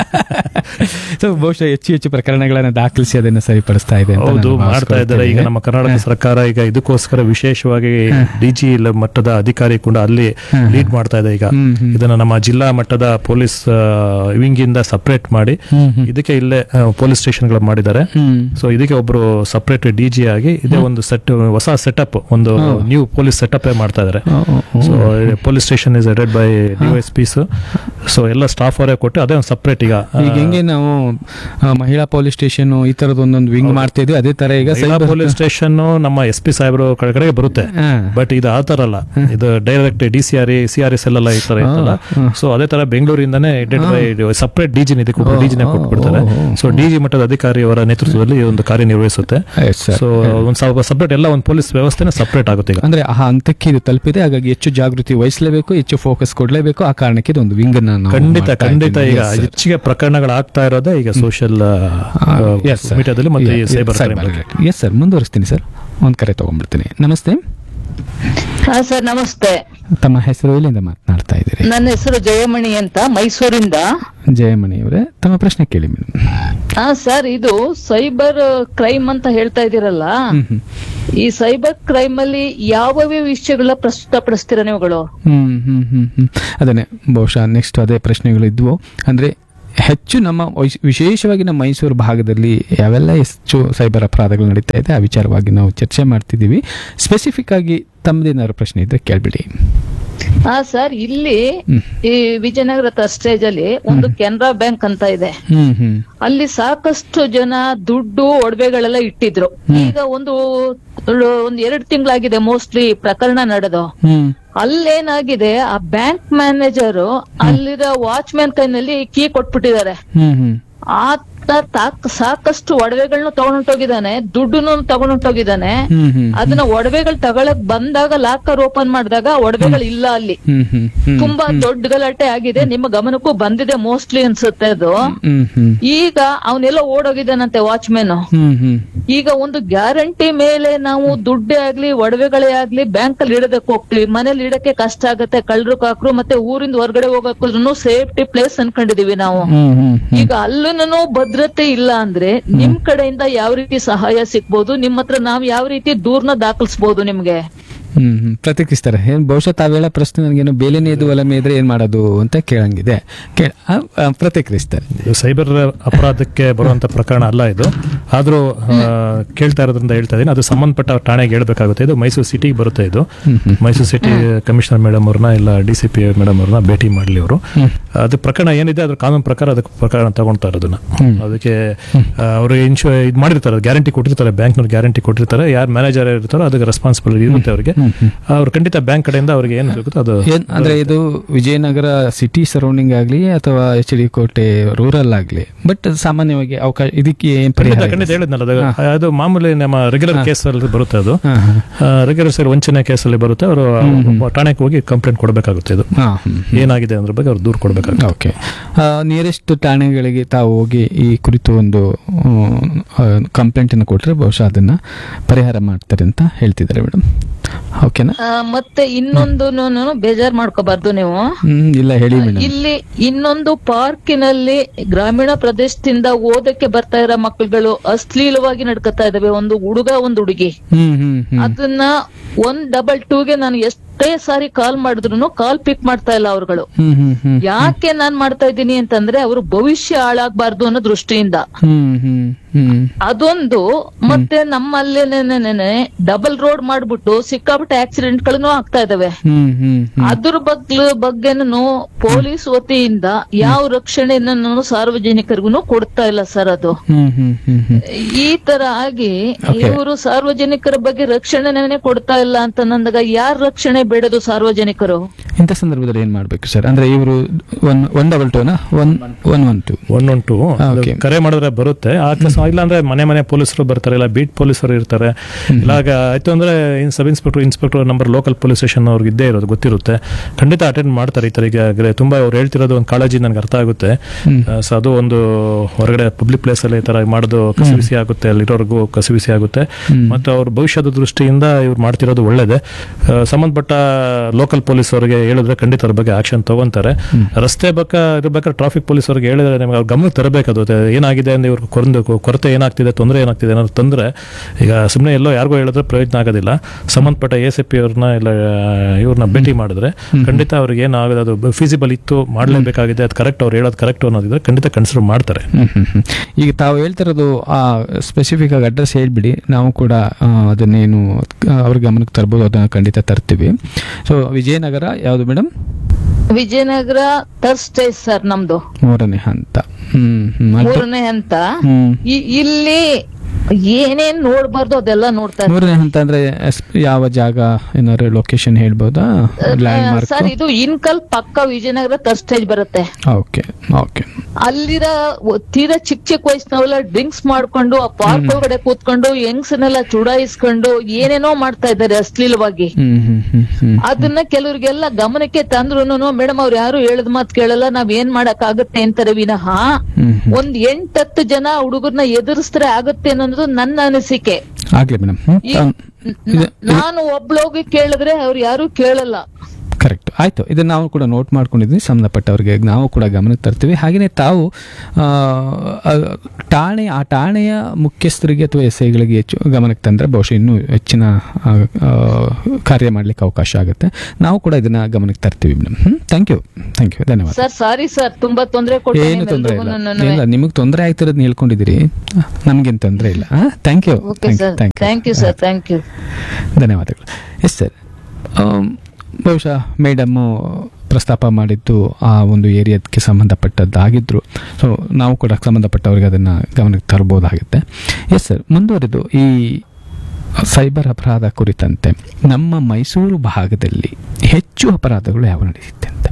so ಬಹುಶಃ ಹೆಚ್ಚು ಹೆಚ್ಚು ಪ್ರಕರಣಗಳನ್ನ ದಾಖಲಿಸಿ ಅದನ್ನ ಸರಿಪಡಿಸ್ತಾ ಇದೆ ಅಂತ ಹೌದು ನಾನು ಮಾಡ್ತಾ ಇದ್ದಾರೆ ಈಗ ನಮ್ಮ ಕರ್ನಾಟಕ ಸರ್ಕಾರ ಈಗ ಇದಕ್ಕೋಸ್ಕರ ವಿಶೇಷವಾಗಿ ಡಿಜಿ ಮಟ್ಟದ ಅಧಿಕಾರಿ ಕೂಡ ಅಲ್ಲಿ ಲೀಡ್ ಮಾಡ್ತಾ ಇದೆ ಈಗ ಹ್ಮ್, ಹ್ಮ್. ಇದನ್ನ ನಮ್ಮ ಜಿಲ್ಲಾ ಮಟ್ಟದ ಪೊಲೀಸ್ ವಿಂಗ್ ಇಂದ ಸಪರೇಟ್ ಮಾಡಿ ಹ್ಮ್, ಹ್ಮ್. ಇದಕ್ಕೆ ಇಲ್ಲೇ ಪೊಲೀಸ್ ಸ್ಟೇಷನ್ ಗಳು ಮಾಡಿದ್ದಾರೆ ಹ್ಮ್ ಸೊ ಇದಕ್ಕೆ ಒಬ್ರು ಸಪರೇಟ್ ಡಿ ಜಿ ಆಗಿ ಇದೇ ಒಂದು ಸೆಟ್ ಹೊಸ ಸೆಟಪ್ ಒಂದು ನ್ಯೂ ಪೊಲೀಸ್ ಸೆಟಪ್ ಮಾಡ್ತಾ ಇದ್ದಾರೆ ಓ, ಓ, ಓ. So police station is headed by D Y S P so ಎಲ್ಲ ಸ್ಟಾಫ್ ಅವರೇ ಕೊಟ್ಟು ಅದೇ ಒಂದು ಸಪರೇಟ್ ಈಗ ಈಗ ಹೆಂಗೆ ನಾವು ಆ, ಮಹಿಳಾ ಪೊಲೀಸ್ ಸ್ಟೇಷನ್ ಈ ತರದ ಒಂದೊಂದು ವಿಂಗ್ ಮಾಡ್ತಾ ಇದ್ವಿ ಅದೇ ತರ ಈಗ ಮಹಿಳಾ cyber- ಪೊಲೀಸ್ ಸ್ಟೇಷನ್ ನಮ್ಮ ಎಸ್ ಪಿ ಸಾಹೇಬರು ಕಡೆ ಕಡೆಗೆ ಬರುತ್ತೆ ಹಾ. ಬಟ್ ಇದು ಆ ತರ ಅಲ್ಲ ಇದು direct D C R C R S ಎಲ್ಲ ಈ ತರ ಇರ್ತಲ್ಲ ಸೊ ಅದೇ ತರ ಬೆಂಗಳೂರಿಂದಾನೇ ಹೆಡೆಡ್ ಬೈ ಸಪರೇಟ್ ಡಿಜಿನ್ ಇದಕ್ಕೆ ಡಿಜಿನ ಕೊಟ್ಬಿಡ್ತಾರೆ ಸೊ ಡಿಜಿ ಮಟ್ಟದ ಅಧಿಕಾರಿಯವರ ನೇತೃತ್ವದಲ್ಲಿ ಈ ಒಂದು ಕಾರ್ಯನಿರ್ವಹಿಸುತ್ತೆ Yes, sir. ಸೊ ಒಂದು ಸ್ವಲ್ಪ ಸಪರೇಟ್ ಎಲ್ಲ ಒಂದು ಪೊಲೀಸ್ ವ್ಯವಸ್ಥೆನೇ ಸಪರೇಟ್ ಆಗುತ್ತೆ ಈಗ ಅಂದ್ರೆ ಆ ಹಂತಕ್ಕೆ ಇದು ತಲುಪಿದೆ ಹಾಗಾಗಿ ಹೆಚ್ಚು ಜಾಗೃತಿ ವಹಿಸಲೇಬೇಕು ಹೆಚ್ಚು ಫೋಕಸ್ ಕೊಡ್ಲೇಬೇಕು ಆ ಕಾರಣಕ್ಕೆ ಇದೊಂದು ವಿಂಗ್ ಅನ್ನ ನಾವು ಖಂಡಿತ ಮಾಡ್ತಾ ಖಂಡಿತ ಇದ್ದೀವಿ. ಈಗ Yes, sir. ಹೆಚ್ಚಿಗೆ ಪ್ರಕರಣಗಳಾಗ್ತಾ ಇರೋದೇ ಈಗ ಸೋಷಿಯಲ್ Yes, sir. ಮೀಡಿಯಾದಲ್ಲಿ ಮತ್ತೆ Yeah, cyber cyber related. Yes, sir. ಮುಂದುವರಿಸ್ತೀನಿ ಸರ್ ಒಂದ್ ಕರೆ ತಗೊಂಡ್ಬಿಡ್ತೀನಿ ನಮಸ್ತೆ ಹಾ ಸರ್ ನಮಸ್ತೆ ತಮ್ಮ ಹೆಸರು ಎಲ್ಲಿಂದ ಮಾತನಾಡ್ತಾ ಇದ್ದೀರಿ ನನ್ನ ಹೆಸರು ಜಯಮಣಿ ಅಂತ ಮೈಸೂರಿಂದ ಜಯಮಣಿ ಅವರೇ ತಮ್ಮ ಪ್ರಶ್ನೆ ಕೇಳಿ ಮೇಡಮ್ ಹಾ ಸರ್ ಇದು ಸೈಬರ್ ಕ್ರೈಮ್ ಅಂತ ಹೇಳ್ತಾ ಇದೀರಲ್ಲ ಈ ಸೈಬರ್ ಕ್ರೈಮ್ ಅಲ್ಲಿ ಯಾವ ವಿಷಯಗಳ ಪ್ರಸ್ತುತಪಡಿಸ್ತೀರಾ ನೀವುಗಳು ಹ್ಮ್ ಹ್ಮ್ ಹ್ಮ್ ಹ್ಮ್ ಅದನ್ನೇ ಬಹುಶಃ ನೆಕ್ಸ್ಟ್ ಅದೇ ಪ್ರಶ್ನೆಗಳು ಇದ್ವು ಅಂದ್ರೆ ಹೆಚ್ಚು ನಮ್ಮ ವೈಶ್- ವಿಶೇಷವಾಗಿ ನಮ್ಮ ಮೈಸೂರು ಭಾಗದಲ್ಲಿ ಯಾವೆಲ್ಲ ಹೆಚ್ಚು ಸೈಬರ್ ಅಪರಾಧಗಳು ನಡೀತಾ ಇದೆ ಆ ವಿಚಾರವಾಗಿ ನಾವು ಚರ್ಚೆ ಮಾಡ್ತಿದ್ದೀವಿ ಸ್ಪೆಸಿಫಿಕ್ ಆಗಿ ತಮ್ಮದೇನಾದ್ರು ಪ್ರಶ್ನೆ ಇದ್ರೆ ಕೇಳ್ಬಿಡಿ ಹಾ ಸರ್ ಇಲ್ಲಿ ಹ್ಮ್. ಈ ವಿಜಯನಗರ ಸ್ಟೇಜ್ ಅಲ್ಲಿ ಒಂದು ಕೆನರಾ ಬ್ಯಾಂಕ್ ಅಂತ ಇದೆ ಹ್ಮ್ ಹ್ಮ್ ಅಲ್ಲಿ ಸಾಕಷ್ಟು ಜನ ದುಡ್ಡು ಒಡವೆಗಳೆಲ್ಲ ಇಟ್ಟಿದ್ರು ಈಗ ಒಂದು ಒಂದು ಎರಡು ತಿಂಗಳಾಗಿದೆ ಮೋಸ್ಟ್ಲಿ ಪ್ರಕರಣ ನಡೆದು ಹ್ಮ್ ಅಲ್ಲೇನಾಗಿದೆ ಆ ಬ್ಯಾಂಕ್ ಮ್ಯಾನೇಜರ್ ಅಲ್ಲಿರೋ ವಾಚ್ಮ್ಯಾನ್ ಕೈನಲ್ಲಿ ಕೀ ಕೊಟ್ಬಿಟ್ಟಿದ್ದಾರೆ ಹ್ಮ್ ಹ್ಮ್ ಆತ ತಾಕ್- ಸಾಕಷ್ಟು ಒಡವೆಗಳನ್ನ ತಗೊಂಡೋಗಿದ್ದಾನೆ ದುಡ್ಡುನು ತಗೊಂಡೋಗಿದ್ದಾನೆ ಹ್ಮ್ ಹ್ಮ್ ಅದನ್ನ ಒಡವೆಗಳು ತಗೊಳಕ್ ಬಂದಾಗ ಲಾಕರ್ ಓಪನ್ ಮಾಡಿದಾಗ ಒಡವೆಗಳು ಇಲ್ಲ ಅಲ್ಲಿ ಹ್ಮ್ ಹ್ಮ್ ಹ್ಮ್ ತುಂಬಾ ದೊಡ್ಡ ಗಲಾಟೆ ಆಗಿದೆ ನಿಮ್ಮ ಗಮನಕ್ಕೂ ಬಂದಿದೆ ಮೋಸ್ಟ್ಲಿ ಅನ್ಸುತ್ತೆ ಅದು ಹ್ಮ್ ಹ್ಮ್ ಈಗ ಅವನೆಲ್ಲ ಓಡೋಗಿದ್ದಾನಂತೆ ವಾಚ್ಮೆನ್ ಹ್ಮ್ ಹ್ಮ್ ಈಗ ಒಂದು ಗ್ಯಾರಂಟಿ ಮೇಲೆ ನಾವು ದುಡ್ಡೇ ಆಗ್ಲಿ ಒಡವೆಗಳೇ ಆಗ್ಲಿ ಬ್ಯಾಂಕ್ ಅಲ್ಲಿ ಇಡೋದಕ್ಕೆ ಹೋಗ್ತೀವಿ ಮನೇಲಿ ಇಡಕ್ಕೆ ಕಷ್ಟ ಆಗತ್ತೆ ಕಳ್ರು ಕಾಕ್ರು ಮತ್ತೆ ಊರಿಂದ ಹೊರಗಡೆ ಹೋಗಕ್ಕೂ ಸೇಫ್ಟಿ ಪ್ಲೇಸ್ ಅನ್ಕೊಂಡಿದೀವಿ ನಾವು ಹ್ಮ್ ಹ್ಮ್ ಈಗ ಅಲ್ಲೂ ಭದ್ರತೆ ಇಲ್ಲ ಅಂದ್ರೆ ನಿಮ್ ಕಡೆಯಿಂದ ಯಾವ ರೀತಿ ಸಹಾಯ ಸಿಗ್ಬೋದು ನಿಮ್ ಹತ್ರ ನಾವ್ ಯಾವ ರೀತಿ ದೂರ್ನ ದಾಖಲಿಸಬಹುದು ನಿಮ್ಗೆ ಹ್ಮ್ ಹ್ಮ್ ಪ್ರತಿಕ್ರಿಯಿಸ್ತಾರೆ ಏನ್ ಬಹುಶಃ ತಾವೇಳ ಪ್ರಶ್ನೆ ನನಗೇನು ಬೇಲೆನೇ ಇದು ಒಲಮೆ ಇದ್ರೆ ಏನ್ ಮಾಡೋದು ಅಂತ ಕೇಳಂಗಿದೆ ಕೇಳ ಆ, ಆ, ಪ್ರತಿಕ್ರಿಯಿಸ್ತಾರೆ ಇದು ಸೈಬರ್ ಅಪರಾಧಕ್ಕೆ ಬರುವಂತ ಪ್ರಕರಣ ಅಲ್ಲ ಇದು ಆದ್ರೂ ಆ, ಕೇಳ್ತಾ ಇರೋದ್ರಿಂದ ಹೇಳ್ತಾ ಇದೀನಿ ಅದು ಸಂಬಂಧಪಟ್ಟ ಠಾಣೆಗೆ ಹೇಳ್ಬೇಕಾಗುತ್ತೆ ಇದು ಮೈಸೂರು ಸಿಟಿಗೆ ಬರುತ್ತೆ ಇದು ಮೈಸೂರು ಸಿಟಿ ಕಮಿಷನರ್ ಮೇಡಮ್ ಅವ್ರನ್ನ ಇಲ್ಲ ಡಿ ಸಿ ಪಿ ಮೇಡಮ್ ಅವ್ರನ್ನ ಭೇಟಿ ಮಾಡ್ಲಿ ಅವರು ಅದು ಪ್ರಕರಣ ಏನಿದೆ ಅದ್ರ ಕಾನೂನು ಪ್ರಕಾರ ಅದಕ್ಕೆ ಪ್ರಕರಣ ತಗೊಳ್ತಾ ಇರೋದನ್ನ ಅದಕ್ಕೆ ಅವರು ಇನ್ಶೂ ಇದು ಮಾಡಿರ್ತಾರೆ ಗ್ಯಾರಂಟಿ ಕೊಟ್ಟಿರ್ತಾರೆ ಬ್ಯಾಂಕ್ನವ್ರು ಗ್ಯಾರಂಟಿ ಕೊಟ್ಟಿರ್ತಾರೆ ಯಾರು ಮ್ಯಾನೇಜರ್ ಇರ್ತಾರೋ ಅದಕ್ಕೆ ರೆಸ್ಪಾನ್ಸಿಬಲ್ ಇರುತ್ತೆ ಅವರಿಗೆ ಅವ್ರು ಖಂಡಿತ ಬ್ಯಾಂಕ್ ಕಡೆಯಿಂದ ಅವ್ರಿಗೆ ಏನು ಸಿಗುತ್ತೋ ಅದು ಏನ್ ಅಂದ್ರೆ ಇದು ವಿಜಯನಗರ ಸಿಟಿ ಸರೌಂಡಿಂಗ್ ಆಗ್ಲಿ ಅಥವಾ ಎಚ್ ಡಿ ಕೋಟೆ ರೂರಲ್ ಆಗ್ಲಿ ಬಟ್ ಸಾಮಾನ್ಯವಾಗಿ ಅವಕಾಶ ಇದಕ್ಕೆ ಏನ್ ಖಂಡಿತ ಪರಿಹಾರ ಖಂಡಿತ ಇದೆ? ಹೇಳಿದ್ನಲ್ಲ ಅದು ಅದು ಮಾಮೂಲಿ ನಮ್ಮ ರೆಗ್ಯುಲರ್ ಕೇಸ್ ಅಲ್ಲಿ ಬರುತ್ತೆ ಅದು ಹಾ, ಹಾ. ರೆಗ್ಯುಲರ್ ಸೈಡ್ ವಂಚನೆ ಕೇಸಲ್ಲಿ ಬರುತ್ತೆ ಅವರು ಠಾಣೆಗೆ ಹೋಗಿ ಕಂಪ್ಲೇಂಟ್ ಕೊಡಬೇಕಾಗುತ್ತೆ ಇದು ಹಾ, ಹ್ಮ್. ಏನಾಗಿದೆ ಅದ್ರ ಬಗ್ಗೆ ಅವ್ರು ದೂರ ಕೊಡಬೇಕಾಗುತ್ತೆ ಓಕೆ ನಿಯರೆಸ್ಟ್ ಠಾಣೆಗಳಿಗೆ ತಾವು ಹೋಗಿ ಈ ಕುರಿತು ಒಂದು ಕಂಪ್ಲೇಂಟ್ ಅನ್ನು ಕೊಟ್ರೆ ಬಹುಶಃ ಅದನ್ನ ಪರಿಹಾರ ಮಾಡ್ತಾರೆ ಅಂತ ಹೇಳ್ತಿದ್ದಾರೆ ಮೇಡಮ್ ಓಕೆನಾ ಆ, ಮತ್ತೆ ಇನ್ನೊಂದು ಬೇಜಾರ್ ಮಾಡ್ಕೋಬಾರ್ದು ನೀವು ಹ್ಮ್ ಇಲ್ಲ ಹೇಳಿ ಮೇಡಮ್ ಇಲ್ಲಿ ಇನ್ನೊಂದು ಪಾರ್ಕಿನಲ್ಲಿ ಗ್ರಾಮೀಣ ಪ್ರದೇಶದಿಂದ ಓದಕ್ಕೆ ಬರ್ತಾ ಇರೋ ಮಕ್ಕಳುಗಳು ಅಶ್ಲೀಲವಾಗಿ ನಡ್ಕೊತಾ ಇದಾವೆ ಒಂದು ಹುಡುಗ ಒಂದು ಹುಡುಗಿ ಹ್ಮ್ ಹ್ಮ್ ಹ್ಮ್ ಅದನ್ನ ಒನ್ ಡಬಲ್ ಟೂಗೆ ನಾನು ಎಷ್ಟೇ ಸಾರಿ ಕಾಲ್ ಮಾಡಿದ್ರು ಕಾಲ್ ಪಿಕ್ ಮಾಡ್ತಾ ಇಲ್ಲ ಅವ್ರುಗಳು ಹ್ಮ್ ಹ್ಮ್ ಹ್ಮ್ ಯಾಕೆ ನಾನ್ ಮಾಡ್ತಾ ಇದ್ದೀನಿ ಅಂತಂದ್ರೆ ಅವರು ಭವಿಷ್ಯ ಹಾಳಾಗ್ಬಾರ್ದು ಅನ್ನೋ ದೃಷ್ಟಿಯಿಂದ ಹ್ಮ್ ಹ್ಮ್ ಹ್ಮ್ ಅದೊಂದು ಮತ್ತೆ ನಮ್ಮಲ್ಲೇನೆ ಡಬಲ್ ರೋಡ್ ಮಾಡ್ಬಿಟ್ಟು ಸಿಕ್ಕಾಪಟ್ಟೆ ಆಕ್ಸಿಡೆಂಟ್ ಗಳನ್ನು ಆಗ್ತಾ ಇದಾವೆ ಹ್ಮ್ ಹ್ಮ್ ಹ್ಮ್ ಅದ್ರ ಬಗ್ಗೆ ಬಗ್ಗೆನೂ ಪೊಲೀಸ್ ವತಿಯಿಂದ ಯಾವ ರಕ್ಷಣೆಯನ್ನು ಸಾರ್ವಜನಿಕರಿಗೂ ಕೊಡ್ತಾ ಇಲ್ಲ ಸರ್ ಅದು ಹ್ಮ್ ಹ್ಮ್ ಹ್ಮ್ ಹ್ಮ್ ಈ ತರ ಆಗಿ Okay. ಇವರು ಸಾರ್ವಜನಿಕರ ಬಗ್ಗೆ ರಕ್ಷಣೆನೇ ಕೊಡ್ತಾ ಇಲ್ಲ ಅಂತ ನಂದಾಗ ಯಾರ ರಕ್ಷಣೆ ಬೇಡದು ಸಾರ್ವಜನಿಕರು ಇಂಥ ಸಂದರ್ಭದಲ್ಲಿ ಏನ್ ಮಾಡ್ಬೇಕು ಸರ್ ಅಂದ್ರೆ ಇವರು ಒನ್ ಒನ್ ಡಬಲ್ ಟೂನ one one one two one one two Okay. ಕರೆ ಮಾಡಿದ್ರೆ ಬರುತ್ತೆ ಅಕಸ್ಮಾತ್ ಇಲ್ಲ ಅಂದ್ರೆ ಮನೆ ಮನೆ ಪೊಲೀಸರು ಬರ್ತಾರೆ ಇಲ್ಲ ಬೀಟ್ ಪೊಲೀಸರು ಇರ್ತಾರೆ ಇಲ್ಲ ಆಗ ಆಯ್ತು ಅಂದ್ರೆ sub inspector inspector number local police station ಅವ್ರಿಗೆ ಇದ್ದೇ ಇರೋದು ಗೊತ್ತಿರುತ್ತೆ ಖಂಡಿತ ಅಟೆಂಡ್ ಮಾಡ್ತಾರೆ ಈ ತರ ಈಗ ಗ್ರೆ- ತುಂಬಾ ಅವ್ರು ಹೇಳ್ತಿರೋದು ಒಂದು ಕಾಳಜಿ ನನಗೆ ಅರ್ಥ ಆಗುತ್ತೆ ಸೊ ಅದು ಒಂದು ಹೊರಗಡೆ ಪಬ್ಲಿಕ್ ಪ್ಲೇಸ್ ಅಲ್ಲಿ ಈ ತರ ಮಾಡೋದು ಕಸಿವಿಸಿ ಆಗುತ್ತೆ ಅಲ್ಲಿರೋರ್ಗೂ ಕಸಿವಿಸಿ ಆಗುತ್ತೆ ಮತ್ತು ಅವ್ರ ಭವಿಷ್ಯದ ದೃಷ್ಟಿಯಿಂದ ಇವ್ರು ಮಾಡ್ತಿರೋದು ಒಳ್ಳೇದೇ ಆ, ಸಂಬಂಧಪಟ್ಟ ಲೋಕಲ್ ಪೊಲೀಸ್ ಅವರಿಗೆ ಹೇಳಿದ್ರೆ ಖಂಡಿತ ಅದ್ರ ಬಗ್ಗೆ ಆಕ್ಷನ್ ತಗೊಂತಾರೆ ರಸ್ತೆ ಬಕ್ಕ ಇರ್ಬೇಕಾದ್ರೆ ಟ್ರಾಫಿಕ್ ಪೊಲೀಸ್ ಅವ್ರಿಗೆ ಹೇಳಿದ್ರೆ ನಿಮ್ಗೆ ಅವ್ರ ಗಮನಕ್ಕೆ ತರಬೇಕು ಅದು ಅದು ಏನಾಗಿದೆ ಅಂದ್ರೆ ಇವ್ರ ಕೊರಂದು ಕೊರತೆ ಏನಾಗ್ತಿದೆ ತೊಂದರೆ ಏನಾಗ್ತಿದೆ ಅನ್ನೋದು ತಂದ್ರೆ ಈಗ ಸುಮ್ಮನೆ ಎಲ್ಲೋ ಯಾರಿಗೋ ಹೇಳಿದ್ರೆ ಪ್ರಯೋಜನ ಆಗೋದಿಲ್ಲ ಸಂಬಂಧಪಟ್ಟ ಎಸ್ ಪಿ ಅವ್ರನ್ನ ಇಲ್ಲ ಇವ್ರನ್ನ ಭೇಟಿ ಮಾಡಿದ್ರೆ ಖಂಡಿತ ಅವ್ರಿಗೆ ಏನಾಗೋದು ಅದು ಫೀಸಿಬಲ್ ಇತ್ತು ಮಾಡಲೇಬೇಕಾಗಿದೆ ಅದು ಕರೆಕ್ಟ್ ಅವ್ರು ಹೇಳೋದು ಕರೆಕ್ಟ್ ಅನ್ನೋದಿದ್ರೆ ಖಂಡಿತ ಕನ್ಸಿಡರ್ ಮಾಡ್ತಾರೆ ಹ್ಮ್ ಹ್ಮ್ ಹ್ಮ್. ಈಗ ತಾವು ಹೇಳ್ತಿರೋದು ಆ ಸ್ಪೆಸಿಫಿಕ್ ಆಗಿ ಅಡ್ರೆಸ್ ಹೇಳ್ಬಿಡಿ ನಾವು ಕೂಡ ಆ, ಅದನ್ನೇನು ಆ, ಅವ್ರ ಗಮನಕ್ಕೆ ತರ್ಬೋದು ಅದನ್ನ ಖಂಡಿತ ತರ್ತೀವಿ ಸೊ ವಿಜಯನಗರ ಯಾವುದು madam Vijayanagara third stage sir ನಮ್ದು ಮೂರನೇ ಹಂತ ಹ್ಮ್ ಹ್ಮ್ ಅಡ್ಡ- ಮೂರನೇ ಹಂತ ಹ್ಮ್ ಈ- ಇಲ್ಲಿ ಏನೇನ್ ನೋಡ್ಬಾರ್ದು ಅದೆಲ್ಲ ನೋಡ್ತಾ ಇರ್ತಾರೆ. ಮೂರನೇ ಹಂತ ಅಂದ್ರೆ ಎಸ್- ಯಾವ ಜಾಗ ಏನಾದ್ರು ಲೊಕೇಶನ್ ಹೇಳ್ಬೋದಾ ಲ್ಯಾಂಡ್ ಮಾರ್ಕ್ ಸರ್ ಇದು ಇನ್ಕಲ್ ಪಕ್ಕ ವಿಜಯನಗರ ಥರ್ಡ್ ಸ್ಟೇಜ್ ಬರುತ್ತೆ ಓಕೆ ಓಕೆ ಅಲ್ಲಿರ ಒ- ತೀರಾ ಚಿಕ್ಕ ಚಿಕ್ಕ ವಯಸ್ಸಿನವೆಲ್ಲ ಡ್ರಿಂಕ್ಸ್ ಮಾಡ್ಕೊಂಡು ಆ ಪಾರ್ಕ್ ಒಳಗಡೆ ಕೂತ್ಕೊಂಡು ಯಂಗ್ಸ್ನೆಲ್ಲ ಚುಡಾಯಿಸ್ಕೊಂಡು ಏನೇನೋ ಮಾಡ್ತಾ ಇದ್ದಾರೆ ಅಶ್ಲೀಲವಾಗಿ ಹ್ಮ್ ಹ್ಮ್ ಹ್ಮ್ ಹ್ಮ್ ಅದನ್ನ ಕೆಲವ್ರಿಗೆಲ್ಲ ಗಮನಕ್ಕೆ ತಂದ್ರು ಮೇಡಮ್ ಅವ್ರು ಯಾರು ಹೇಳದ್ ಮಾತ್ ಕೇಳಲ್ಲ ನಾವ್ ಏನ್ ಮಾಡಕ್ ಆಗುತ್ತೆ ಅಂತಾರೆ ವಿನಃ ಹ್ಮ್ ಹ್ಮ್. ಒಂದ್ ಎಂಟತ್ತು ಜನ ಹುಡುಗರ್ನ ಎದುರಿಸಿದ್ರೆ ಆಗುತ್ತೆ ಅನ್ನೋದು ನನ್ನ ಅನಿಸಿಕೆ ಆಗ್ಲಿ ಮೇಡಮ್ ಈ- ನ- ನಾನು ಒಬ್ಳೋಗಿ ಕೇಳಿದ್ರೆ ಅವ್ರು ಯಾರು ಕೇಳಲ್ಲ ಕರೆಕ್ಟ್ ಆಯ್ತು ಇದನ್ನ ನಾವು ಕೂಡ ನೋಟ್ ಮಾಡ್ಕೊಂಡಿದ್ವಿ ಸಂಬಂಧಪಟ್ಟವರಿಗೆ ನಾವು ಕೂಡ ಗಮನಕ್ಕೆ ತರ್ತೀವಿ ಹಾಗೆಯೇ ತಾವು ಆ, ಆ, ಠಾಣೆ ಆ ಠಾಣೆಯ ಮುಖ್ಯಸ್ಥರಿಗೆ ಅಥವಾ ಎಸ್ ಐಗಳಿಗೆ ಹೆಚ್ಚು ಗಮನಕ್ಕೆ ತಂದ್ರೆ ಬಹುಶಃ ಇನ್ನೂ ಹೆಚ್ಚಿನ ಆ, ಆ, ಕಾರ್ಯ ಮಾಡ್ಲಿಕ್ಕೆ ಅವಕಾಶ ಆಗುತ್ತೆ ನಾವು ಕೂಡ ಇದನ್ನ ಗಮನಕ್ಕೆ ತರ್ತೀವಿ ಮೇಡಮ್ ಹ್ಮ್ ಥ್ಯಾಂಕ್ ಯು ಥ್ಯಾಂಕ್ ಯು ಧನ್ಯವಾದ ಸರ್ ಸಾರಿ ಸರ್ ತುಂಬಾ ತೊಂದರೆ ಏನು ತೊಂದರೆ ಇಲ್ಲ ಇಲ್ಲ ನಿಮಗೆ ತೊಂದರೆ ಆಗ್ತಿರೋದನ್ನ ಹೇಳ್ಕೊಂಡಿದ್ದೀರಿ ನಮ್ಗೇನು ತೊಂದರೆ ಇಲ್ಲ thank you okay sir thank you sir thank you ಧನ್ಯವಾದಗಳು ಎಸ್ ಸರ್ ಬಹುಶಃ ಮೇಡಮ್ಮು ಪ್ರಸ್ತಾಪ ಮಾಡಿದ್ದು ಆ ಒಂದು ಏರಿಯಾಕ್ಕೆ ಸಂಬಂಧಪಟ್ಟದ್ದಾಗಿದ್ದರು ಸೊ ನಾವು ಕೂಡ ಸಂಬಂಧಪಟ್ಟವ್ರಿಗೆ ಅದನ್ನು ಗಮನಕ್ಕೆ ತರಬಹುದಾಗುತ್ತೆ ಎಸ್ ಸರ್ ಮುಂದುವರೆದು ಈ ಸೈಬರ್ ಅಪರಾಧ ಕುರಿತಂತೆ ನಮ್ಮ ಮೈಸೂರು ಭಾಗದಲ್ಲಿ ಹೆಚ್ಚು ಅಪರಾಧಗಳು ಯಾವ ನಡೆಯುತ್ತೆ ಅಂತ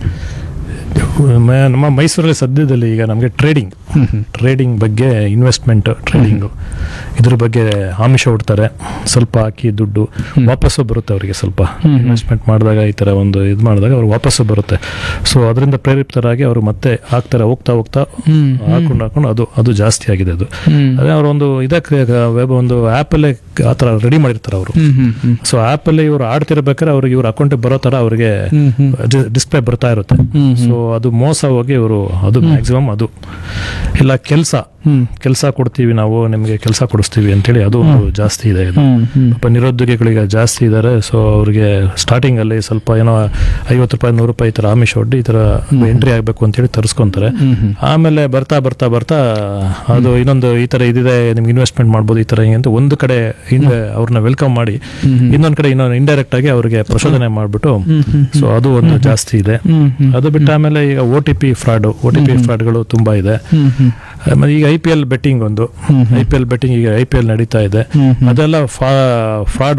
ಮ- ನಮ್ಮ ಮೈಸೂರಲ್ಲಿ ಸದ್ಯದಲ್ಲಿ ಈಗ ನಮಗೆ ಟ್ರೇಡಿಂಗ್ ಟ್ರೇಡಿಂಗ್ ಬಗ್ಗೆ ಇನ್ವೆಸ್ಟ್ಮೆಂಟ್ ಟ್ರೇಡಿಂಗು ಇದ್ರ ಬಗ್ಗೆ ಆಮಿಷ ಹುಡ್ತಾರೆ ಸ್ವಲ್ಪ ಹಾಕಿ ದುಡ್ಡು ವಾಪಸ್ಸು ಬರುತ್ತೆ ಅವರಿಗೆ ಸ್ವಲ್ಪ ಇನ್ವೆಸ್ಟ್ಮೆಂಟ್ ಮಾಡಿದಾಗ ಈ ಥರ ಒಂದು ಇದು ಮಾಡಿದಾಗ ಅವ್ರು ವಾಪಸ್ಸು ಬರುತ್ತೆ ಸೊ ಅದರಿಂದ ಪ್ರೇರಿತರಾಗಿ ಅವರು ಮತ್ತೆ ಹಾಕ್ತಾರೆ ಹೋಗ್ತಾ ಹೋಗ್ತಾ ಹಾಕೊಂಡು ಹಾಕೊಂಡು ಅದು ಅದು ಜಾಸ್ತಿ ಆಗಿದೆ ಅದು ಅದೇ ಅವರು ಒಂದು ಇದಕ್ಕೆ ವೆಬ್ ಒಂದು ಆ್ಯಪಲ್ಲೇ ಆ ಥರ ರೆಡಿ ಮಾಡಿರ್ತಾರೆ ಅವರು ಹ್ಮ್ ಹ್ಮ್ ಹ್ಮ್ ಸೊ ಆ್ಯಪಲ್ಲಿ ಇವ್ರು ಆಡ್ತಿರ್ಬೇಕಾದ್ರೆ ಅವ್ರಿಗೆ ಇವ್ರ ಅಕೌಂಟಿಗೆ ಬರೋ ಥರ ಅವರಿಗೆ ಹ್ಮ್ ಹ್ಮ್ ಡಿಸ್ಪ್ಲೇ ಬರ್ತಾ ಇರುತ್ತೆ ಹ್ಮ್ ಸೊ ಅದು ಮೋಸ ಹೋಗಿ ಇವರು ಅದು ಮ್ಯಾಕ್ಸಿಮಮ್ ಅದು ಇಲ್ಲ ಕೆಲಸ ಹ್ಮ್ ಕೆಲಸ ಕೊಡ್ತೀವಿ ನಾವು ನಿಮಗೆ ಕೆಲಸ ಕೊಡಿಸ್ತೀವಿ ಅಂತೇಳಿ ಅದು ಒಂದು ಜಾಸ್ತಿ ಇದೆ ಇದು ಹ್ಮ್ ಹ್ಮ್ ಪಾಪ ನಿರುದ್ಯೋಗಿಗಳಿಗೆ ಜಾಸ್ತಿ ಇದ್ದಾರೆ ಸೊ ಅವ್ರಿಗೆ ಸ್ಟಾರ್ಟಿಂಗ್ ಅಲ್ಲಿ ಸ್ವಲ್ಪ ಏನೋ ಐವತ್ತು ರೂಪಾಯಿ ನೂರು ರೂಪಾಯಿ ಈ ತರ ಆಮಿಷ ಒಡ್ಡಿ ಈ ತರ ಎಂಟ್ರಿ ಆಗ್ಬೇಕು ಅಂತೇಳಿ ತರಿಸ್ಕೊಂತಾರೆ ಹ್ಮ್ ಹ್ಮ್ ಆಮೇಲೆ ಬರ್ತಾ ಬರ್ತಾ ಬರ್ತಾ ಅದು ಇನ್ನೊಂದು ಈ ತರ ಇದಿದೆ ನಿಮ್ಗೆ ಇನ್ವೆಸ್ಟ್ಮೆಂಟ್ ಮಾಡ್ಬೋದು ಈ ತರ ಹಿಂಗೆ ಅಂತ ಒಂದು ಕಡೆ ಹಿಂದೆ ಅವ್ರನ್ನ ವೆಲ್ಕಮ್ ಮಾಡಿ ಇನ್ನೊಂದ್ ಕಡೆ ಇನ್ನೊಂದು ಇಂಡೈರೆಕ್ಟ್ ಆಗಿ ಅವ್ರಿಗೆ ಪ್ರಚೋದನೆ ಮಾಡ್ಬಿಟ್ಟು ಸೊ ಅದು ಒಂದು ಜಾಸ್ತಿ ಇದೆ ಹ್ಮ್ ಹ್ಮ್ ಅದು ಬಿಟ್ಟ ಆಮೇಲೆ ಈಗ O T P fraud O T P ಫ್ರಾಡ್ಗಳು ತುಂಬಾ ಇದೆ ಹ್ಮ್ ಹ್ಮ್ ಆಮೇಲೆ ಈಗ ಐ ಪಿ ಎಲ್ ಬೆಟ್ಟಿಂಗ್ ಒಂದು ಐ ಪಿ ಎಲ್ ಬೆಟ್ಟಿಂಗ್ ಈಗ ಐ ಪಿ ಎಲ್ ನಡೀತಾ ಇದೆ ಹ್ಮ್ ಹ್ಮ್. ಅದೆಲ್ಲ ಫ್ರಾಡ್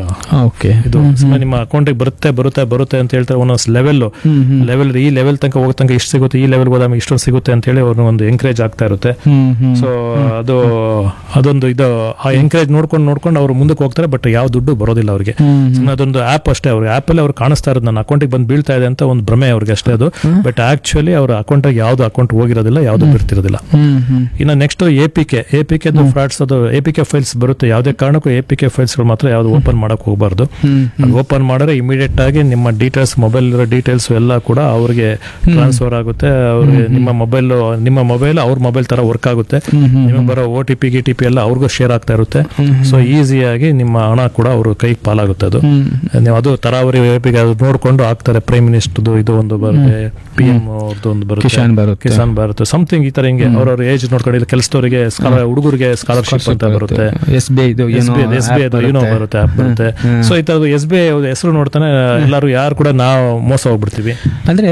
ಓಕೆ ಇದು ಸುಮ್ಮನೆ ನಿಮ್ಮ ಅಕೌಂಟಿಗೆ ಬರುತ್ತೆ ಬರುತ್ತೆ ಬರುತ್ತೆ ಅಂತ ಹೇಳ್ತಾರೆ ಒಂದೊಂದು ಲೆವೆಲ್ ಹ್ಮ್ ಹ್ಮ್ ಲೆವೆಲ್ ಈ ಲೆವೆಲ್ ತನಕ ಹೋಗೋ ತನಕ ಇಷ್ಟು ಸಿಗುತ್ತೆ ಈ ಲೆವೆಲ್ ಹೋದಾಗ ಇಷ್ಟೊಂದು ಸಿಗುತ್ತೆ ಅಂತ ಹೇಳಿ ಅವ್ರನ್ನ ಒಂದು ಎಂಕರೇಜ್ ಆಗ್ತಾ ಇರುತ್ತೆ ಹ್ಮ್ ಹ್ಮ್ ಸೊ ಅದು ಅದೊಂದು ಇದು ಆ ಎಂಕರೇಜ್ ನೋಡ್ಕೊಂಡು ನೋಡ್ಕೊಂಡು ಅವ್ರು ಮುಂದಕ್ಕೆ ಹೋಗ್ತಾರೆ ಬಟ್ ಯಾವ ದುಡ್ಡು ಬರೋದಿಲ್ಲ ಅವ್ರಿಗೆ ಹ್ಮ್ ಸುಮ್ನೆ ಅದೊಂದು ಆಪ್ ಅಷ್ಟೇ ಅವ್ರಿಗೆ ಆಪಲ್ಲಿ ಅವ್ರು ಕಾಣಿಸ್ತಾ ಇರೋದು ನನ್ನ ಅಕೌಂಟಿಗೆ ಬಂದು ಬೀಳ್ತಾ ಇದೆ ಅಂತ ಒಂದು ಭ್ರಮೆ ಅವ್ರಿಗೆ ಅಷ್ಟೇ ಅದು ಬಟ್ ಆಕ್ಚುಲಿ ಅವ್ರ ಅಕೌಂಟಿಗೆ ಯಾವ್ದು ಅಕೌಂಟ್ ಹೋಗಿರೋದಿಲ್ಲ ಯಾವ್ದು ಬಿಡ್ತಿರೋದಿಲ್ಲ ಹ್ಮ್ ಹ್ಮ್ ಇನ್ನು next A P K A P K frauds ಅದು ಎ ಪಿ ಕೆ ಫೈಲ್ಸ್ ಬರುತ್ತೆ ಯಾವುದೇ ಕಾರಣಕ್ಕೂ ಎ ಪಿ ಕೆ ಫೈಲ್ಸ್ಗಳು ಮಾತ್ರ ಯಾವ್ದು ಓಪನ್ ಮಾಡಕ್ ಹೋಗಬಾರ್ದು ಹ್ಮ್ ಅದು ಓಪನ್ ಮಾಡಿದ್ರೆ ಇಮಿಡಿಯೇಟ್ ಆಗಿ ನಿಮ್ಮ ಡೀಟೇಲ್ಸ್ ಮೊಬೈಲ್ ಇರೋ ಡೀಟೇಲ್ಸ್ ಎಲ್ಲ ಕೂಡ ಅವ್ರಿಗೆ ಟ್ರಾನ್ಸ್ಫರ್ ಆಗುತ್ತೆ ಅವ್ರಿಗೆ ನಿಮ್ಮ ಮೊಬೈಲ್ ನಿಮ್ಮ ಮೊಬೈಲ್ ಅವ್ರ ಮೊಬೈಲ್ ತರ ವರ್ಕ್ ಆಗುತ್ತೆ ನಿಮಗೆ ಬರೋ ಓ ಟಿ ಪಿ ಗಿ ಟಿ ಪಿ ಎಲ್ಲ ಅವ್ರಿಗೂ ಶೇರ್ ಆಗ್ತಾ ಇರುತ್ತೆ ಸೊ ಈಸಿಯಾಗಿ ನಿಮ್ಮ ಹಣ ಕೂಡ ಅವ್ರ ಕೈಗೆ ಪಾಲಾಗುತ್ತೆ ಅದು ನೀವು ಅದು ತರಾವರಿ ವೇಪಿಗೆ ಅದು ನೋಡ್ಕೊಂಡು ಹಾಕ್ತಾರೆ ಪ್ರೈಮ್ ಮಿನಿಸ್ಟರ್ದು ಇದು ಒಂದು ಬರುತ್ತೆ ಪಿ ಎಂ ಅವ್ರದ್ದು ಒಂದು ಬರುತ್ತೆ ಕಿಸಾನ್ ಬರುತ್ತೆ. ಕಿಸಾನ್ ಬರುತ್ತೆ ಸಮಥಿಂಗ್ ಈ ತರ ಹಿಂಗೆ ಅವ್ರವ್ರ ಏಜ್ ನೋಡ್ಕೊಂಡು ಇಲ್ಲಿ ಕೆಲಸದವರಿಗೆ ಹುಡುಗರಿಗೆ ಸ್ಕಾಲರ್ಶಿಪ್ ಅಂತ ಬರುತ್ತೆ ಎಸ್ ಬಿ ಐ ಇದು ಎಸ್ ಏನೋ ಬಿ ಎಸ್ ಬಿ app ಏನೋ ಬರುತ್ತೆ ಆಪ್ ಬರುತ್ತೆ ಸೊ ಈ ತರದ್ದು ಎಸ್ ಬಿ ಐ ಹೆಸರು ನೋಡ್ತಾನೆ ಎಲ್ಲರೂ ಯಾರು ಕೂಡ ನಾವು ಮೋಸ ಹೋಗ್ಬಿಡ್ತೀವಿ ಅಂದ್ರೆ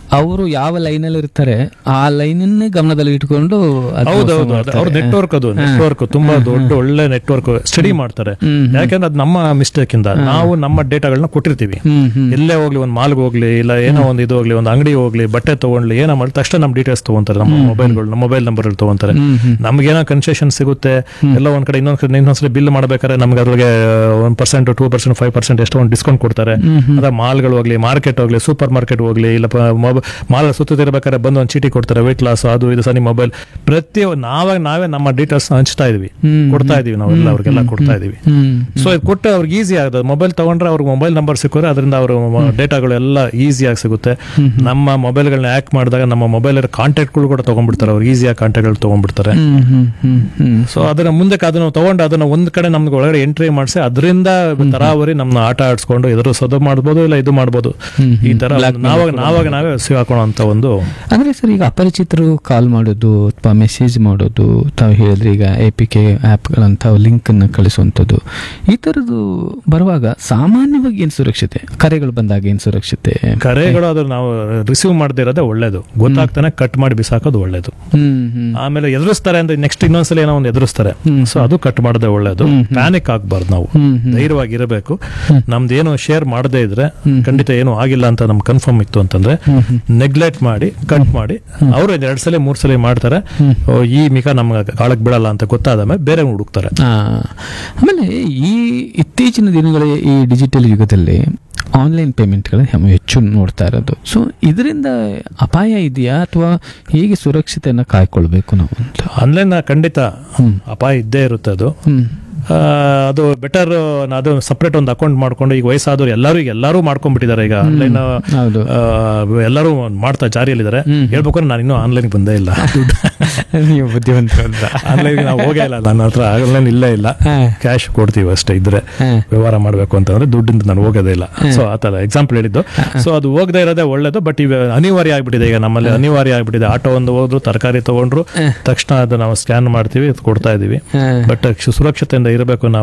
ಅವರು ಯಾವ ಲೈನಲ್ಲಿ ಇರ್ತಾರೆ ಆ ಲೈನನ್ನೇ ಗಮನದಲ್ಲಿ ಇಟ್ಕೊಂಡು ಅದ್ನ ಹೌದೌದು ಮೋಸ ಅದು ಮಾಡ್ತಾರೆ. ಅವ್ರ ನೆಟ್ವರ್ಕ್ ಅದು ನೆಟ್ವರ್ಕ್ ತುಂಬಾ ದೊಡ್ಡ ಒಳ್ಳೆ ನೆಟ್ವರ್ಕ್ ಸ್ಟಡಿ ಮಾಡ್ತಾರೆ ಹ್ಮ್. ಯಾಕಂದ್ರೆ ಅದು ನಮ್ಮ ಮಿಸ್ಟೇಕ್ ಇಂದ ನಾವು ನಮ್ಮ ಡೇಟಾಗಳನ್ನ ಕೊಟ್ಟಿರ್ತೀವಿ ಹ್ಮ್ ಹ್ಮ್ ಎಲ್ಲೇ ಹೋಗ್ಲಿ ಒಂದು ಮಾಲ್ಗೆ ಹೋಗ್ಲಿ ಇಲ್ಲ ಏನೋ ಒಂದು ಇದು ಹೋಗ್ಲಿ ಒಂದು ಅಂಗಡಿ ಹೋಗ್ಲಿ ಬಟ್ಟೆ ತಗೊಂಡ್ಲಿ ಏನೋ ಮಾಡಿ ತಕ್ಷಣ ನಮ್ಮ ಡೀಟೇಲ್ಸ್ ತಗೊಂತಾರೆ ನಮ್ಮ ಮೊಬೈಲ್ಗಳು ನಮ್ಮ ಮೊಬೈಲ್ ನಂಬರ್ ತಗೊಂತಾರೆ ಹ್ಮ್ ಹ್ಮ್ ನಮ್ಗೇನೋ ಕನ್ಸೆಷನ್ ಸಿಗುತ್ತೆ ಎಲ್ಲ ಒಂದ್ ಕಡೆ ಇನ್ನೊಂದ್ ಕಡೆ ಇನ್ನೊಂದ್ಸಲ ಬಿಲ್ ಮಾಡ್ಬೇಕಾದ್ರೆ ನಮ್ಗೆ ಅದ್ರೊಳಗೆ one percent two percent five percent ಎಷ್ಟೋ ಒಂದು ಡಿಸ್ಕೌಂಟ್ ಕೊಡ್ತಾರೆ ಅದ ಮಾಲ್ಗಳು ಹೋಗ್ಲಿ ಮಾರ್ಕೆಟ್ ಹೋಗ್ಲಿ ಸೂಪರ್ ಮಾರ್ಕೆಟ್ ಹೋಗ್ಲಿ ಇಲ್ಲ ಮಾಲ್ ಸುತ್ತಿರ್ಬೇಕಾದ್ರೆ ಬಂದು ಒಂದು ಚೀಟಿ ಕೊಡ್ತಾರೆ ವೇಟ್ ಲಾಸ್ ಅದು ಇದು ಸಹ ನಿಮ್ಮ ಮೊಬೈಲ್ ಪ್ರತಿ ನಾವಾಗ ನಾವೇ ನಮ್ಮ ಡೀಟೇಲ್ಸ್ ಹಂಚ್ತಾ ಇದೀವಿ ಹ್ಮ್. ಕೊಡ್ತಾ ಇದೀವಿ ನಾವೆಲ್ಲ ಅವ್ರಿಗೆಲ್ಲ ಕೊಡ್ತಾ ಇದೀವಿ ಹ್ಮ್ ಸೊ ಇದು ಕೊಟ್ಟು ಅವ್ರಿಗೆ ಈಸಿ ಆಗುತ್ತೆ ಮೊಬೈಲ್ ತಗೊಂಡ್ರೆ ಅವ್ರಿಗೆ ಮೊಬೈಲ್ ನಂಬರ್ ಸಿಕ್ಕಿದ್ರೆ ಅದರಿಂದ ಅವರು ಡೇಟಾಗಳು ಎಲ್ಲ ಈಸಿಯಾಗಿ ಸಿಗುತ್ತೆ ನಮ್ಮ ಮೊಬೈಲ್ಗಳನ್ನ ಹ್ಯಾಕ್ ಮಾಡಿದಾಗ ನಮ್ಮ ಮೊಬೈಲ್ ಕಾಂಟ್ಯಾಕ್ಟ್ಗಳು ಕೂಡ ತಗೊಂಡ್ಬಿಡ್ತಾರೆ ಅವ್ರಿಗೆ ಈಸಿಯಾಗಿ ಕಾಂಟ್ಯಾಕ್ಟ್ಗಳು ತಗೊಂಡ್ಬಿಡ್ತಾರೆ ಹ್ಮ್ ಹ್ಮ್ ಹ್ಮ್ ಹ್ಮ್ ಸೊ ಅದನ್ನ ಮುಂದಕ್ಕೆ ಅದನ್ನ ತಗೊಂಡು ಅದನ್ನ ಒಂದ್ ಕಡೆ ನಮ್ಗೆ ಒಳಗಡೆ ಎಂಟ್ರಿ ಮಾಡಿಸಿ ಅದರಿಂದ ತರಾವರಿ ನಮ್ಮನ್ನ ಆಟ ಆಡ್ಸ್ಕೊಂಡು ಎದುರಿಸೋದು ಮಾಡ್ಬೋದು ಇಲ್ಲ ಇದು ಮಾಡ್ಬೋದು ಹ್ಮ್, ಈ ತರ ಒಂದು ನಾವಾಗ ನಾವಾಗ ನಾವೇ ಸಿಗಾಕೊಳ್ಳೋ ಅಂತ ಒಂದು ಅಂದ್ರೆ ಸರ್ ಈಗ ಅಪರಿಚಿತರು ಕಾಲ್ ಮಾಡೋದು ಅಥವಾ ಮೆಸೇಜ್ ಮಾಡೋದು ತಾವು ಹೇಳಿದ್ರೆ ಈಗ ಎ ಪಿ ಕೆ ಆ್ಯಪ್ಗಳಂತ ಲಿಂಕ್ ಅನ್ನು ಕಳಿಸುವಂಥದ್ದು ಈ ಥರದ್ದು ಬರುವಾಗ ಸಾಮಾನ್ಯವಾಗಿ ಏನು ಸುರಕ್ಷತೆ ಕರೆಗಳು ಬಂದಾಗ ಏನು ಸುರಕ್ಷತೆ ಕರೆಗಳು ಅದು ನಾವು ರಿಸೀವ್ ಮಾಡದೇ ಇರೋದೇ ಒಳ್ಳೇದು ಗೊತ್ತಾಗ್ತಾನೆ ಕಟ್ ಮಾಡಿ ಬಿಸಾಕೋದು ಒಳ್ಳೇದು ಹ್ಮ್ ಹ್ಮ್ ಆಮೇಲೆ ಎದುರಿಸ್ತಾರೆ ಅಂದ್ರೆ ನೆಕ್ಸ್ಟ್ ಇನ್ನೊಂದ್ಸಲ ಏನೋ ಒಂದು ಎದುರಿಸ್ತಾರೆ ಹ್ಮ್. ಸೊ ಅದು ಕಟ್ ಮಾಡದೆ ಒಳ್ಳೇದು ಪ್ಯಾನಿಕ್ ಆಗ್ಬಾರ್ದು ನಾವು ಹ್ಮ್ ಹ್ಮ್ ಧೈರ್ಯವಾಗಿ ಇರಬೇಕು ನಮ್ದು ಏನು ಶೇರ್ ಮಾಡದೇ ಇದ್ರೆ ಖಂಡಿತ ಏನು ಆಗಿಲ್ಲ ಅಂತ ನಮ್ಗೆ ಕನ್ಫರ್ಮ್ ಇತ್ತು ಅಂತಂದ್ರೆ ಹ್ಮ್ ಹ್ಮ್ ನೆಗ್ಲೆಕ್ಟ್ ಮಾಡಿ ಕಟ್ ಮಾಡಿ ಅವರು ಎರಡ್ ಸಲ ಮೂರ್ ಸಲ ಮಾಡ್ತಾರೆ ಓ, ಈ ಮಿಕ ನಮ್ಗೆ ಕಾಳಕ್ ಬಿಡಲ್ಲ ಅಂತ ಗೊತ್ತಾದ ಮೇಲೆ ಬೇರೆ ಹುಡುಕ್ತಾರೆ ಆ, ಆಮೇಲೆ ಈ ಇತ್ತೀಚಿನ ದಿನಗಳ ಈ ಡಿಜಿಟಲ್ ಯುಗದಲ್ಲಿ ಆನ್ಲೈನ್ ಪೇಮೆಂಟ್ಗಳು ಹೆಚ್ಚು ನೋಡ್ತಾ ಇರೋದು ಸೊ ಇದರಿಂದ ಅಪಾಯ ಇದೆಯಾ ಅಥವಾ ಹೇಗೆ ಸುರಕ್ಷತೆಯನ್ನು ಕಾಯ್ಕೊಳ್ಬೇಕು ನಾವು ಅಂತ ಆನ್ಲೈನ್ ಖಂಡಿತ ಅಪಾಯ ಇದ್ದೇ ಇರುತ್ತೆ ಅದು ಹ್ಮ್ ಆ, ಅದು ಬೆಟರ್ ಅದು ಸಪ್ರೇಟ್ ಒಂದು ಅಕೌಂಟ್ ಮಾಡ್ಕೊಂಡು ಈಗ ವಯಸ್ಸಾದವ್ರು ಎಲ್ಲರೂ ಈಗ ಎಲ್ಲರೂ ಮಾಡ್ಕೊಂಡ್ಬಿಟ್ಟಿದ್ದಾರೆ ಈಗ ಆನ್ಲೈನ್ ಹೌದು ಎಲ್ಲರೂ ಮಾಡ್ತಾ ಜಾರಿಯಲ್ಲಿದ್ದಾರೆ ಹೇಳ್ಬೇಕಾದ್ರೆ ನಾನು ಇನ್ನೂ ಆನ್ಲೈನ್ ಬಂದೇ ಇಲ್ಲ ನೀವು ಬುದ್ಧಿವಂತ ಆನ್ಲೈನ್ ನಾವು ಹೋಗೇ ಇಲ್ಲ ನನ್ನ ಹತ್ರ ಆನ್ಲೈನ್ ಇಲ್ಲೇ ಇಲ್ಲ ಕ್ಯಾಶ್ ಕೊಡ್ತೀವಿ ಅಷ್ಟೇ ಇದ್ರೆ ವ್ಯವಹಾರ ಮಾಡಬೇಕು ಅಂತಂದ್ರೆ ದುಡ್ಡಿಂದ ನಾನು ಹೋಗೋದೇ ಇಲ್ಲ ಸೊ ಆ ತರ ಎಕ್ಸಾಂಪಲ್ ಹೇಳಿದ್ದು ಸೊ ಅದು ಹೋಗದೆ ಇರೋದೇ ಒಳ್ಳೇದು ಬಟ್ ಇವ ಅನಿವಾರ್ಯ ಆಗ್ಬಿಟ್ಟಿದೆ ಈಗ ನಮ್ಮಲ್ಲಿ ಅನಿವಾರ್ಯ ಆಗ್ಬಿಟ್ಟಿದೆ ಆಟೋ ಒಂದು ಹೋದ್ರು ತರಕಾರಿ ತಗೊಂಡ್ರು ತಕ್ಷಣ ಅದು ನಾವು ಸ್ಕ್ಯಾನ್ ಮಾಡ್ತೀವಿ ಅದು ಕೊಡ್ತಾ ಇದೀವಿ ಬಟ್ ಸುರಕ್ಷತೆಯಿಂದ ಇರಬೇಕು ನಾವು